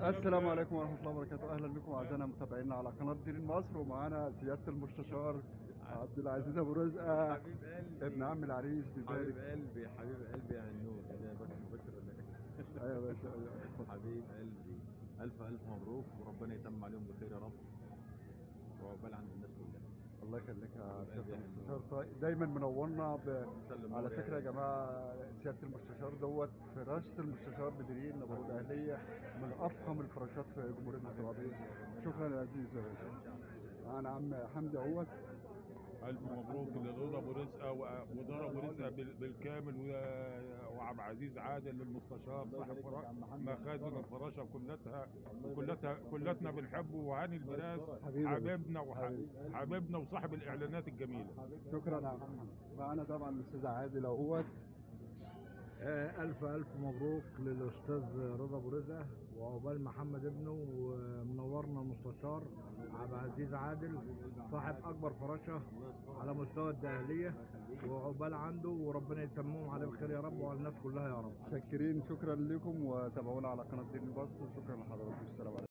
السلام عليكم ورحمة الله وبركاته أهلا بكم أعزائنا متابعينا على قناة دين مصر ومعانا سيادة المستشار عبد العزيز أبو رزقة حبيب قلبي ابن عم العريس حبيب بيبارك قلبي حبيب قلبي يا هنود انا بس مبشر ولا ايه؟ أيوة يا باشا أيوة اتفضل. حبيب قلبي الف الف مبروك وربنا يتم عليهم بخير يا رب وعقبال عند الناس كلها الله يخليك يا سيادة قلبي يا المستشار طيب دايما منورنا ب... سلم على نور فكرة يا يعني. جماعة سيادة المستشار دوت فراشة المستشار بدرين نبوة الأهلية من أفخم الفراشات في جمهورية مصر العربية شكرا يا عزيز يا باشا معانا عم حمدي اهوت ألف مبروك لرضا أبو رزقة و- ودار أبو رزقة بال- بالكامل و- وعبد العزيز عادل للمستشار صاحب فرا- مخازن الفراشة كلتها كلتها كلتنا بنحبه وهاني البراس حبيبي. حبيبنا وح- حبيبي. حبيبنا وصاحب الإعلانات الجميلة شكرا يا عم محمد معانا طبعا الاستاذ عادل اهوت آه، ألف ألف مبروك للأستاذ رضا أبو رزقة وعقبال محمد ابنه ومنورنا المستشار عبد العزيز عادل صاحب أكبر فراشة على مستوى الدهلية وعقبال عنده وربنا يتممهم عليه بخير يا رب وعلى الناس كلها يا رب شاكرين شكرا لكم وتابعونا على قناه دين البص شكرا لحضراتكم السلام عليكم